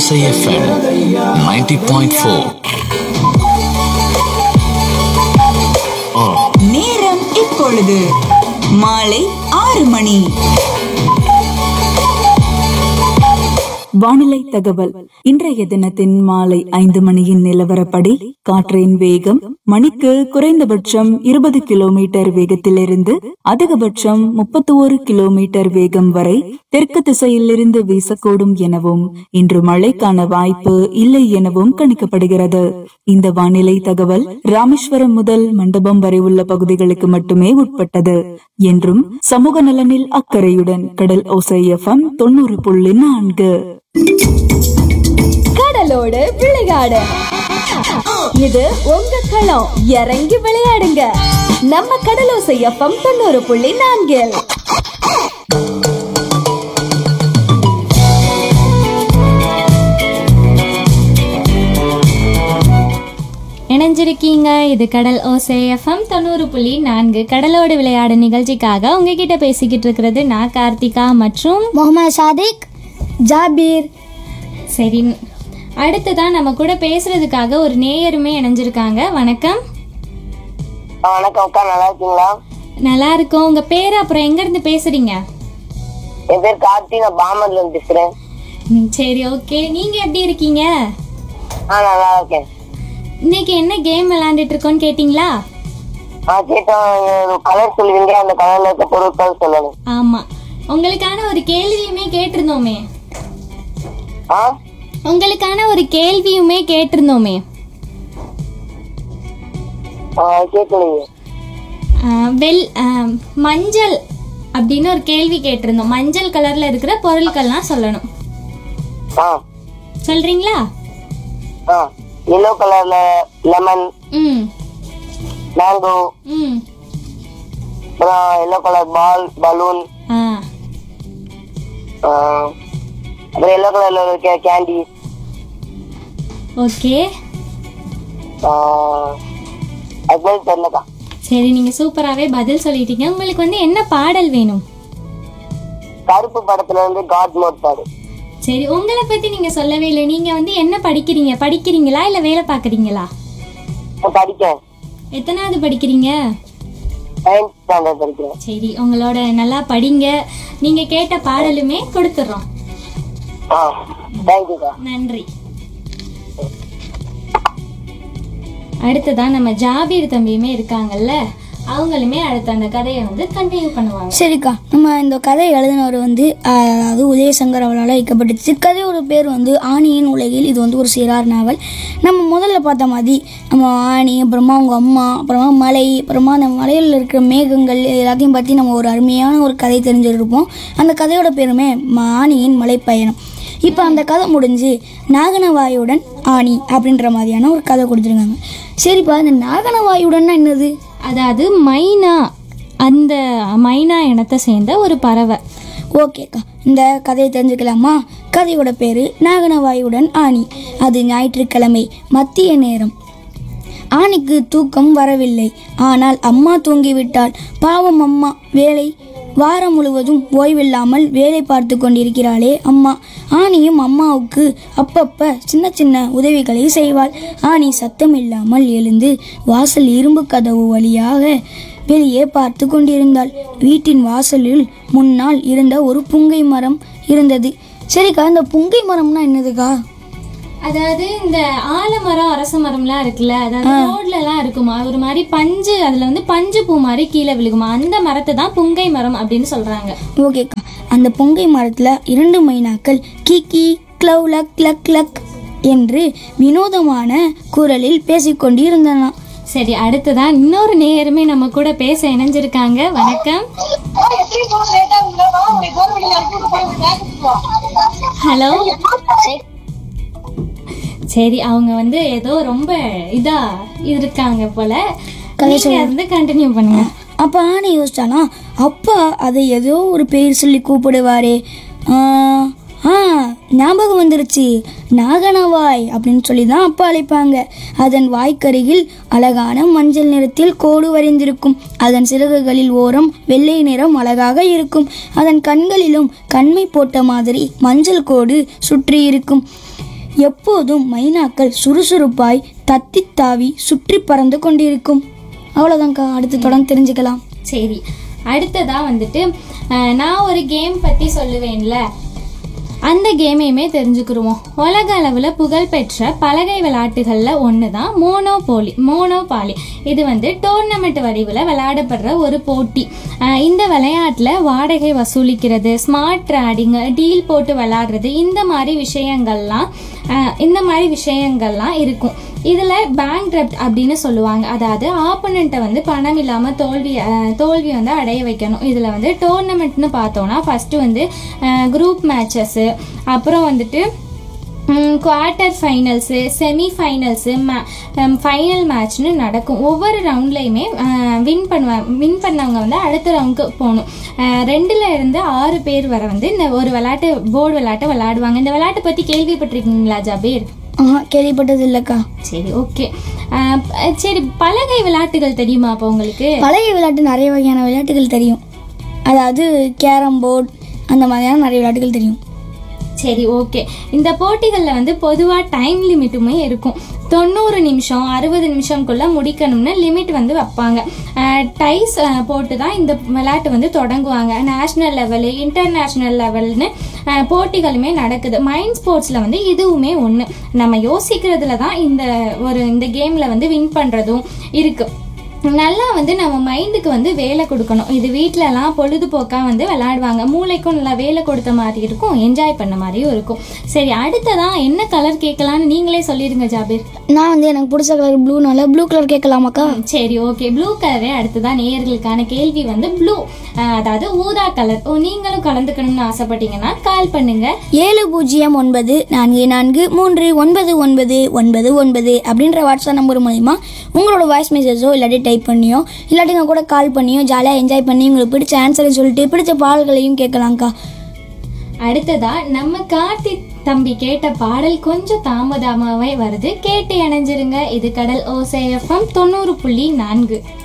ஓசை எஃப்எம் 90.4 நேரம் இப்பொழுது மாலை ஆறு மணி வானிலை தகவல் இன்றைய தினத்தின் மாலை ஐந்து மணியின் நிலவரப்படி காற்றின் வேகம் மணிக்கு குறைந்தபட்சம் இருபது கிலோமீட்டர் வேகத்திலிருந்து அதிகபட்சம் முப்பத்தி ஒரு கிலோமீட்டர் வேகம் வரை தெற்கு திசையிலிருந்து வீசக்கூடும் எனவும் இன்று மழைக்கான வாய்ப்பு இல்லை எனவும் கணிக்கப்படுகிறது இந்த வானிலை தகவல் ராமேஸ்வரம் முதல் மண்டபம் வரை உள்ள பகுதிகளுக்கு மட்டுமே உட்பட்டது என்றும் சமூக நலனில் அக்கறையுடன் கடல் ஓசை எஃப்எம் தொண்ணூறு புள்ளி நான்கு கடலோடு விளையாடு இது உங்க களம் இறங்கி விளையாடுங்க நம்ம கடலோசை எஃப்எம் தொண்ணூறு புள்ளி நான்கில் இணைஞ்சிருக்கீங்க இது கடல் ஓசை எஃப்எம் தொண்ணூறு புள்ளி நான்கு கடலோடு விளையாடு நிகழ்ச்சிக்காக உங்ககிட்ட பேசிக்கிட்டு இருக்கிறது நான் கார்த்திகா மற்றும் முகமது சாதிக் ஜாபீர் சரி அடுத்ததான் நம்ம கூட பேசுறதுக்காக ஒரு நேயருமே இணைஞ்சிருக்காங்க வணக்கம் ஆ, வணக்கம் அக்கா நல்லா இருக்கீங்களா நல்லா இருக்கோம் உங்க பேர் அப்புறம் எங்க இருந்து பேசுறீங்க என் பேர் கார்த்தி நான் பாமர்ல இருந்து பேசுறேன் ம், சரி ஓகே நீங்க எப்படி இருக்கீங்க ஆ நல்லா இருக்கேன் இன்னைக்கு என்ன கேம் விளையாண்டுட்டு இருக்கோம்னு கேட்டிங்களா ஆ கேட்டோம் கலர் சொல்லுவீங்க அந்த கலர்ல இருக்க பொருட்கள் சொல்லணும் ஆமா உங்களுக்கான ஒரு கேள்வியுமே கேட்டிருந்தோமே ஆ உங்களுக்கான ஒரு கேள்வியுமே கேட்டிருந்தோமே ஆ, கேட்கலையே ஆஹ் வெள் ஆஹ் மஞ்சள் அப்படின்னு ஒரு கேள்வி கேட்டிருந்தோம் மஞ்சள் கலர்ல இருக்கிற பொருட்கள்லாம் சொல்லணும் ஆ சொல்றீங்களா ஆ எல்லோ கலர்ல லெமன் ம் மேங்கோ ம் அப்புறம் எல்லோ கலர் பால் பலூன் ஆ அப்புறம் எல்லோ கலர்ல இருக்க கேண்டி ஓகே அது மாதிரி தெரியலக்கா சரி நீங்க சூப்பராகவே பதில் சொல்லிட்டீங்க உங்களுக்கு வந்து என்ன பாடல் வேணும் கருப்பு படத்துல இருந்து காட் மோட் பாடு சரி உங்களை பத்தி நீங்க சொல்லவே இல்லை நீங்க வந்து என்ன படிக்கிறீங்க படிக்கிறீங்களா இல்ல வேலை பார்க்குறீங்களா நான் படிக்கிறேன் எத்தனாவது படிக்கிறீங்க நைன்த் ஸ்டாண்டர்ட் படிக்கிறேன் சரி உங்களோட நல்லா படிங்க நீங்க கேட்ட பாடலுமே கொடுத்துட்றோம் ஆ தேங்க்யூக்கா நன்றி அடுத்ததான் நம்ம ஜாபீர் தம்பியுமே இருக்காங்கல்ல அவங்களுமே அடுத்த அந்த கதையை வந்து கண்டினியூ பண்ணுவாங்க சரிக்கா நம்ம இந்த கதை எழுதினவர் வந்து ஆஹ், அதாவது உதயசங்கர் அவரால் வைக்கப்பட்டுச்சு கதையோட பேர் வந்து ஆணியின் உலகில் இது வந்து ஒரு சிறார் நாவல் நம்ம முதல்ல பார்த்த மாதிரி நம்ம ஆணி அப்புறமா அவங்க அம்மா அப்புறமா மலை அப்புறமா அந்த மலையில் இருக்கிற மேகங்கள் இது எல்லாத்தையும் பற்றி நம்ம ஒரு அருமையான ஒரு கதை தெரிஞ்சிருப்போம் அந்த கதையோட பேருமே ம- ஆணியின் மலைப்பயணம் இப்போ அந்த கதை முடிஞ்சு நாகனவாயுடன் ஆணி அப்படின்ற மாதிரியான ஒரு கதை கொடுத்துருக்காங்க சரிப்பா இந்த நாகனவாயுடன்னா என்னது அதாவது மைனா அந்த மைனா இனத்தை சேர்ந்த ஒரு பறவை ஓகேக்கா இந்த கதையை தெரிஞ்சுக்கலாமா கதையோட பேர் நாகனவாயுடன் ஆணி அது ஞாயிற்றுக்கிழமை மத்திய நேரம் ஆணிக்கு தூக்கம் வரவில்லை ஆனால் அம்மா தூங்கிவிட்டாள் பாவம் அம்மா வேலை வாரம் முழுவதும் ஓய்வில்லாமல் வேலை பார்த்து கொண்டிருக்கிறாளே அம்மா ஆணியும் அம்மாவுக்கு அப்பப்ப சின்ன சின்ன உதவிகளை செய்வாள் ஆணி சத்தம் இல்லாமல் எழுந்து வாசல் இரும்பு கதவு வழியாக வெளியே பார்த்து கொண்டிருந்தாள் வீட்டின் வாசலில் முன்னால் இருந்த ஒரு புங்கை மரம் இருந்தது சரிக்கா இந்த புங்கை மரம்னா என்னதுக்கா அதாவது இந்த ஆலமரம் அரச மரம்லாம் இருக்குல்ல அதாவது ரோட்ல எல்லாம் இருக்குமா ஒரு மாதிரி பஞ்சு அதுல வந்து பஞ்சு பூ மாதிரி கீழே விழுகுமா அந்த மரத்தை தான் புங்கை மரம் அப்படின்னு சொல்றாங்க ஓகேக்கா அந்த பொங்கை மரத்தில் இரண்டு மைனாக்கள் கீக்கி க்ளவ் லக் லக் லக் என்று வினோதமான குரலில் பேசிக்கொண்டு இருந்தன சரி அடுத்ததான் இன்னொரு நேயருமே நம்ம கூட பேச இணைஞ்சிருக்காங்க வணக்கம் ஹலோ சரி அவங்க வந்து ஏதோ ரொம்ப இதா இருக்காங்க போல நீங்க வந்து கண்டினியூ பண்ணுங்க அப்போ ஆணை யோசிச்சாலாம் அப்பா அதை ஏதோ ஒரு பேர் சொல்லி கூப்பிடுவாரே ஆ, ஆ ஞாபகம் வந்துருச்சு நாகனவாய் அப்படின்னு சொல்லி தான் அப்பா அழைப்பாங்க அதன் வாய்க்கருகில் அழகான மஞ்சள் நிறத்தில் கோடு வரைந்திருக்கும் அதன் சிறகுகளில் ஓரம் வெள்ளை நிறம் அழகாக இருக்கும் அதன் கண்களிலும் கண்மை போட்ட மாதிரி மஞ்சள் கோடு சுற்றி இருக்கும் எப்போதும் மைனாக்கள் சுறுசுறுப்பாய் தத்தித் தாவி சுற்றி பறந்து கொண்டிருக்கும் அவ்வளோதான்க்கா அடுத்து தொடர்ந்து தெரிஞ்சுக்கலாம் சரி அடுத்ததா வந்துட்டு அஹ், நான் ஒரு கேம் பத்தி சொல்லுவேன்ல அந்த கேமையுமே தெரிஞ்சுக்கிருவோம் உலக அளவில் புகழ்பெற்ற பலகை விளையாட்டுகளில் ஒன்று தான் மோனோபோலி மோனோபாலி இது வந்து டோர்னமெண்ட் வடிவில் விளையாடப்படுற ஒரு போட்டி அஹ் இந்த விளையாட்டில் வாடகை வசூலிக்கிறது ஸ்மார்ட் ட்ரேடிங் டீல் போட்டு விளையாடுறது இந்த மாதிரி விஷயங்கள்லாம் அஹ் இந்த மாதிரி விஷயங்கள்லாம் இருக்கும் இதில் பேங்க் ட்ரெப்ட் அப்படின்னு சொல்லுவாங்க அதாவது ஆப்போனண்ட்டை வந்து பணம் இல்லாமல் தோல்வி அஹ், தோல்வி வந்து அடைய வைக்கணும் இதில் வந்து டோர்னமெண்ட்னு பார்த்தோன்னா ஃபஸ்ட்டு வந்து குரூப் மேட்சஸ்ஸு அப்புறம் வந்துட்டு quarter finals semi finals final மேட்ச்னு நடக்கும் ஒவ்வொரு ரவுண்ட்லையுமே வின் பண்ணுவாங்க வின் பண்ணவங்க வந்து அடுத்த ரவுண்டுக்கு போகணும் அஹ், ரெண்டுல இருந்து ஆறு பேர் வரை வந்து இந்த ஒரு விளையாட்டு போர்டு விளையாட்டு விளையாடுவாங்க இந்த விளையாட்டை பற்றி கேள்விப்பட்டிருக்கீங்களா ஜபீர் ஆஹா கேள்விப்பட்டது இல்லைக்கா சரி ஓகே சரி பலகை விளையாட்டுகள் தெரியுமா அப்போ உங்களுக்கு பழைய விளையாட்டு நிறைய வகையான விளையாட்டுகள் தெரியும் அதாவது கேரம் போர்ட் அந்த மாதிரியான நிறைய விளையாட்டுகள் தெரியும் சரி ஓகே இந்த போட்டிகளில் வந்து பொதுவாக டைம் லிமிட்டுமே இருக்கும் தொண்ணூறு நிமிஷம் அறுபது நிமிஷம்குள்ள முடிக்கணும்னு லிமிட் வந்து வைப்பாங்க டைஸ் போட்டு தான் இந்த விளையாட்டு வந்து தொடங்குவாங்க நேஷ்னல் லெவலு இன்டர்நேஷ்னல் லெவல்னு போட்டிகளுமே நடக்குது மைண்ட் ஸ்போர்ட்ஸில் வந்து இதுவுமே ஒன்று நம்ம யோசிக்கிறதுல தான் இந்த ஒரு இந்த கேமில் வந்து வின் பண்ணுறதும் இருக்குது நல்லா வந்து நம்ம மைண்டுக்கு வந்து வேலை கொடுக்கணும் இது வீட்டிலலாம் பொழுதுபோக்காக வந்து விளையாடுவாங்க மூளைக்கும் நல்லா வேலை கொடுத்த மாதிரி இருக்கும் என்ஜாய் பண்ண மாதிரியும் இருக்கும் சரி அடுத்ததான் என்ன கலர் கேட்கலான்னு நீங்களே சொல்லிடுங்க ஜாபீர் நான் வந்து எனக்கு பிடிச்ச கலர் ப்ளூனால ப்ளூ கலர் கேட்கலாமாக்கா ம், சரி ஓகே ப்ளூ கலரே அடுத்ததான் நேயர்களுக்கான கேள்வி வந்து ப்ளூ அதாவது ஊதா கலர் ஓ நீங்களும் கலந்துக்கணும்னு ஆசைப்பட்டீங்கன்னா கால் பண்ணுங்க ஏழு பூஜ்ஜியம் ஒன்பது நான்கு நான்கு மூன்று ஒன்பது ஒன்பது ஒன்பது ஒன்பது அப்படின்ற வாட்ஸ்அப் நம்பர் மூலிமா உங்களோட வாய்ஸ் மெசேஜோ இல்லாட்டி டைப் பண்ணியோ இல்லாட்டிங்க கூட கால் பண்ணியோ ஜாலியாக என்ஜாய் பண்ணி உங்களுக்கு பிடிச்ச ஆன்சரை சொல்லிட்டு பிடிச்ச பாடல்களையும் கேட்கலாம்க்கா அடுத்ததா நம்ம கார்த்தி தம்பி கேட்ட பாடல் கொஞ்சம் தாமதமாவே வருது கேட்டு இணைஞ்சிருங்க இது கடல் ஓசேஎஃப்எம் தொண்ணூறு புள்ளி நான்கு